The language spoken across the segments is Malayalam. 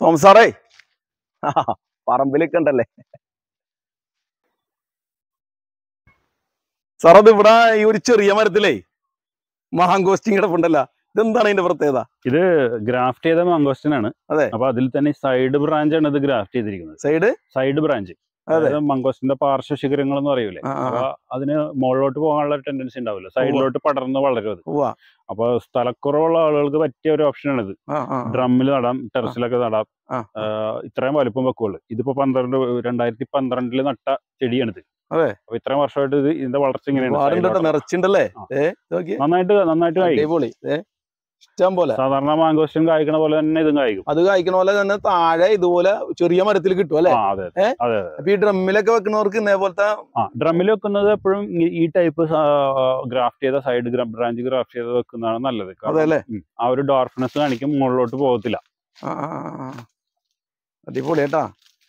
തോമസ് സാറേ പറമ്പിലൊക്കെ ഉണ്ടല്ലേ സാർ അത് ഇവിടെ ഈ ഒരു ചെറിയ മരത്തിലേ മഹാങ്കോസ്റ്റിംഗ് കിടപ്പുണ്ടല്ലോ ഇതെന്താണ് അതിന്റെ പ്രത്യേകത ഗ്രാഫ്റ്റ് ചെയ്ത മംഗോസ്റ്റിൻ ആണ് അതെ. അപ്പൊ അതിൽ തന്നെ സൈഡ് ബ്രാഞ്ച് ആണ് ഇത് ഗ്രാഫ്റ്റ് ചെയ്തിരിക്കുന്നത് സൈഡ് സൈഡ് ബ്രാഞ്ച് അതെ. അതായത് മംഗോസ്റ്റിന്റെ പാർശ്വ ശിഖരങ്ങൾ എന്ന് പറയൂലേ ആ, ആ, അപ്പൊ അതിന് മുകളിലോട്ട് പോകാനുള്ള ടെൻഡൻസി ഉണ്ടാവില്ല സൈഡിലോട്ട് പടർന്ന് വളരും അത് ഉവ്വ. അപ്പൊ സ്ഥലക്കുറവുള്ള ആളുകൾക്ക് പറ്റിയ ഒരു ഓപ്ഷനാണ് ഇത് ആ, ആ, ഡ്രമ്മിൽ നടാം ടെറസിലൊക്കെ നടാം ആ. ആ, ഇത്രയും വലുപ്പം വെക്കുള്ളൂ ഇതിപ്പോ പന്ത്രണ്ട് രണ്ടായിരത്തി പന്ത്രണ്ടില് നട്ട ചെടിയാണിത് അതെ. അപ്പൊ ഇത്രയും വർഷമായിട്ട് ഇത് ഇതിന്റെ വളർച്ച ഇങ്ങനെയാണ് ഒരുപാടുണ്ട് കേട്ടോ, side ലോട്ട്. നിറച്ചിണ്ടല്ലേ ആ. ഏ നോക്കി നന്നായിട്ട് നന്നായിട്ട് കായ്ക്കും അടിപൊളി ഏ ഇഷ്ടം പോലെ സാധാരണ മാങ്കോസ്റ്റിൻ കായ്ക്കണ പോലെ തന്നെ ഇതും കായ്ക്കും അത് കായ്ക്കണ പോലെ തന്നെ താഴെ ഇതുപോലെ ചെറിയ മരത്തിൽ കിട്ടും അല്ലെ ആ അതെ ഏ? അതെ അപ്പൊ ഈ ഡ്രമ്മിലൊക്കെ വെക്കുന്നവർക്ക് ഇതേപോലത്തെ ആ ഡ്രമ്മിൽ വെക്കുന്നത് എപ്പോഴും ഈ- ഈ ടൈപ്പ് ഗ്രാഫ്റ്റ് ചെയ്ത സൈഡ് ബ്രാഞ്ച് ഗ്രാഫ്റ്റ് ചെയ്ത് വെക്കുന്നതാണ് നല്ലത് കാരണം, അതെ അല്ലേ ഉം, ആ ഒരു ഡോർഫ്നെസ് കാണിക്കും മുകളിലോട്ട് പോകത്തില്ല ആ, ആ, ആ, ആ. അടിപൊളി കേട്ടാ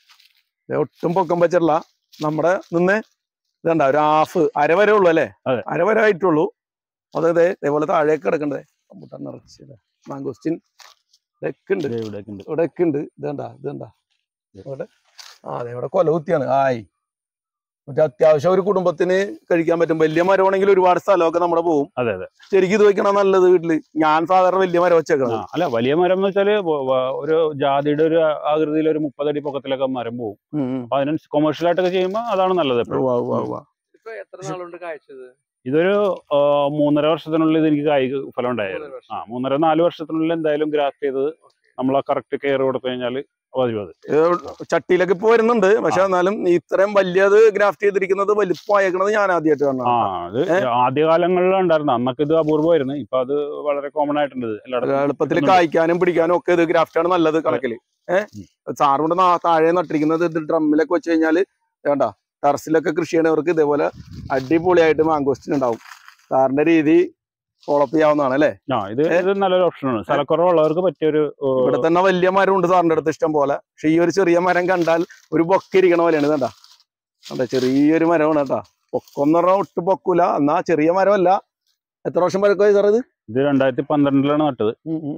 ദേ ഒട്ടും പൊക്കം വെച്ചിട്ടില്ല നമ്മുടെ നിന്ന് ഇതണ്ട ഒരു ഹാഫ് അരവരെ ഉള്ളു അല്ലേ അതെ. അരവരെ ആയിട്ടുള്ളൂ അതെ അതെ ഇതേപോലെ താഴേക്ക് കിടക്കണ്ടേ റംബൂട്ടാൻ നിറച്ച് മാങ്കോസ്റ്റിൻ ഇതൊക്കെ ഉണ്ട് ദേ ഇവിടെയൊക്കെ ഉണ്ട് ഇവിടെയൊക്കെ ഉണ്ട് ഇതണ്ട ഇതണ്ട ഇവിടെ ആ അതെ ഇവിടെ കൊല കുത്തിയാണ് ആയി മറ്റേ അത്യാവശ്യം ഒരു കുടുംബത്തിന് കഴിക്കാൻ പറ്റും വലിയ മരമാണെങ്കിൽ ഒരുപാട് സ്ഥലമൊക്കെ നമ്മുടെ പോകും അതെ അതെ ശരിക്കും ഇത് വെക്കണം നല്ലത് വീട്ടില് ഞാൻ സാധാരണ വലിയ മരം വെച്ചേക്കണം ആ, അല്ല വലിയ മരം എന്ന് വെച്ചാല് വ- വ- ഒരു ജാതിയുടെ ഒരു ആകൃതിയിൽ ഒരു മുപ്പതടി പൊക്കത്തിലൊക്കെ മരം പോകും അപ്പൊ അതിന് കൊമേഴ്ഷ്യൽ ആയിട്ടൊക്കെ ചെയ്യുമ്പോൾ അതാണ് നല്ലത് എപ്പോഴും ഇപ്പൊ എത്ര നാളുകൊണ്ട് കാഴ്ചത് ഇതൊരു ആ, മൂന്നര വർഷത്തിനുള്ളിൽ ഇത് എനിക്ക് കായ് ഫലം ഉണ്ടായിരുന്നു മൂന്നര വർഷം. ആ മൂന്നര നാല് വർഷത്തിനുള്ളിൽ എന്തായാലും ഗ്രാഫ്റ്റ് ചെയ്തത് നമ്മൾ ആ കറക്റ്റ് കെയർ കൊടുത്തു കഴിഞ്ഞാൽ മതി അത് ചട്ടിയിലൊക്കെ ഇപ്പൊ വരുന്നുണ്ട് പക്ഷെ എന്നാലും ഇത്രയും വലിയത് ഗ്രാഫ്റ്റ് ചെയ്തിരിക്കുന്നത് വലിപ്പമായേക്കണത് ഞാൻ ആദ്യമായിട്ട് ആ കാണാം അത് ആദ്യകാലങ്ങളിൽ ഉണ്ടായിരുന്നു അന്നൊക്കെ ഇത് അപൂർവമായിരുന്നു ഇപ്പൊ അത് വളരെ കോമൺ ആയിട്ടുണ്ട് ഇത് എല്ലായിടത്തും എളുപ്പത്തിൽ കിട്ടുന്നുണ്ട്. കായ്ക്കാനും പിടിക്കാനും ഒക്കെ ഇത് ഗ്രാഫ്റ്റ് ആണ് നല്ലത് കണക്കില് ഏഹ് സാറുകൊണ്ട് താഴെ നട്ടിരിക്കുന്നത് ഇത് ഡ്രമ്മിലൊക്കെ വെച്ച് കഴിഞ്ഞാല് വേണ്ട ടെറസിലൊക്കെ കൃഷി ചെയ്യണവർക്ക് ഇതേപോലെ അടിപൊളിയായിട്ട് മാങ്കോസ്റ്റിൻ ഉണ്ടാവും സാറിന്റെ രീതി ഫോളോപ്പ് ചെയ്യാവുന്നതാണ് അല്ലെ ആ ഇത് ഇത് നല്ലൊരു ഓപ്ഷനാണ് സ്ഥലക്കുറവുള്ളവർക്ക് പറ്റിയൊരു ഏ, ഇവിടെ തന്നെ വലിയ മരം ഉണ്ട് സാറിന്റെ അടുത്ത് ഇഷ്ടം പോലെ പക്ഷെ ഈ ഒരു ചെറിയ മരം കണ്ടാൽ ഒരു ബൊക്ക ഇരിക്കണ പോലെയാണ് ഇതണ്ട അതെ ചെറിയൊരു മരമാണ് കേട്ടാ പൊക്കം എന്ന് പറഞ്ഞാൽ ഒട്ടും പൊക്കൂല എന്നാ ചെറിയ മരമല്ല എത്ര വർഷം പഴക്കമായി സാർ ഇത് ഇത് രണ്ടായിരത്തി പന്ത്രണ്ടിലാണ് നട്ടത്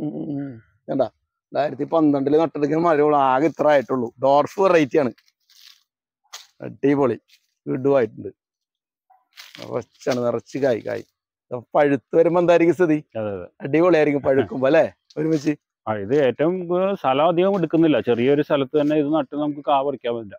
വേണ്ട രണ്ടായിരത്തി പന്ത്രണ്ടില് നട്ടെടുക്കുന്ന മഴയുള്ള ആകെ ഇത്ര ആയിട്ടുള്ളൂ ഡോർഫ് വെറൈറ്റി ആണ് അടിപൊളി വിടുവായിട്ടുണ്ട് നിറച്ചാണ് നിറച്ച് കായ് കായ് അപ്പൊ പഴുത്ത് വരുമ്പോ എന്തായിരിക്കും സ്ഥിതി അതെ അതെ അടിപൊളിയായിരിക്കും പഴുക്കുമ്പോ അല്ലെ ഒരുമിച്ച് ആ ഇത് ഏറ്റവും ഏ, സ്ഥലം അധികം എടുക്കുന്നില്ല ചെറിയൊരു സ്ഥലത്ത് തന്നെ ഇത് നട്ട് നമുക്ക് കാ പറിക്കാൻ പറ്റില്ല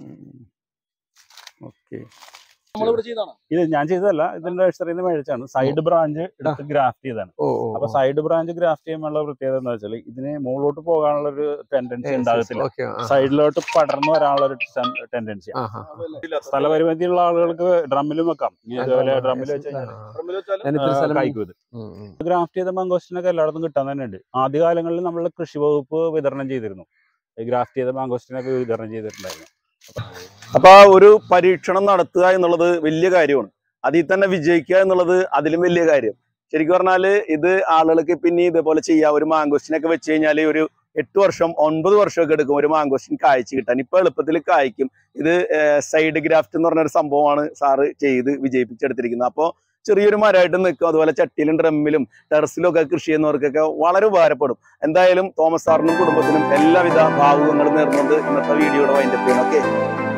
ഓക്കെ നമ്മളിവിടെ ചെയ്താണ് ഇത് ഞാൻ ചെയ്തതല്ല ഇതിന്റെ നഴ്സറിയിൽ നിന്ന് മേടിച്ചാണ് സൈഡ് ബ്രാഞ്ച് എടുത്ത് ഗ്രാഫ്റ്റ് ചെയ്താണ് ഓ ഓ അപ്പൊ സൈഡ് ബ്രാഞ്ച് ഗ്രാഫ്റ്റ് ചെയ്യുമ്പോഴുള്ള പ്രത്യേകത എന്താ വെച്ചാൽ ഇതിന് മുകളിലോട്ട് പോകാനുള്ള ഒരു ടെൻഡൻസി ഉണ്ടാകത്തില്ല ഓക്കെ സൈഡിലോട്ട് പടർന്നു വരാനുള്ള ഒരു ടെൻഡൻസി സ്ഥലപരിമിതിയുള്ള ആളുകൾക്ക് ഡ്രമ്മിലും വെക്കാം ഈ ഇതുപോലെ ഡ്രമ്മിൽ വെച്ച് കഴിഞ്ഞാൽ കായ്ക്കും ഇത് ഗ്രാഫ്റ്റ് ചെയ്ത മാങ്കോസ്റ്റിനൊക്കെ എല്ലായിടത്തും കിട്ടാൻ തന്നെ ഉണ്ട് ആദ്യകാലങ്ങളിൽ നമ്മൾ കൃഷി വകുപ്പ് വിതരണം ചെയ്തിരുന്നു ഗ്രാഫ്റ്റ് ചെയ്ത മാങ്കോസ്റ്റിനൊക്കെ വിതരണം ചെയ്തിട്ടുണ്ടായിരുന്നു അപ്പൊ ആ ഒരു പരീക്ഷണം നടത്തുക എന്നുള്ളത് വലിയ കാര്യമാണ് അതിൽ തന്നെ വിജയിക്കുക എന്നുള്ളത് അതിലും വലിയ കാര്യം ശരിക്കും പറഞ്ഞാല് ഇത് ആളുകൾക്ക് പിന്നെ ഇതേപോലെ ചെയ്യാം ഒരു മാങ്കോസ്റ്റിനൊക്കെ വെച്ച് കഴിഞ്ഞാൽ ഒരു എട്ട് വർഷം ഒൻപത് വർഷമൊക്കെ എടുക്കും ഒരു മാങ്കോസ്റ്റിൻ കായ്ച്ചു കിട്ടാൻ ഇപ്പൊ എളുപ്പത്തിൽ കായ്ക്കും ഇത് സൈഡ് ഗ്രാഫ്റ്റ് എന്ന് പറഞ്ഞ ഒരു സംഭവമാണ് സാറ് ചെയ്ത് വിജയിപ്പിച്ചെടുത്തിരിക്കുന്നത് അപ്പോൾ ചെറിയൊരു മരമായിട്ട് നിൽക്കും അതുപോലെ ചട്ടിയിലും ഡ്രമ്മിലും ടെറസിലും ഒക്കെ കൃഷി ചെയ്യുന്നവർക്കൊക്കെ വളരെ ഉപകാരപ്പെടും എന്തായാലും തോമസ് സാറിനും കുടുംബത്തിനും എല്ലാവിധ ഭാവുകങ്ങളും നേർന്നുകൊണ്ട് ഇന്നത്തെ വീഡിയോയുടെ വൈൻഡപ്പ് ചെയ്യണം ഓക്കെ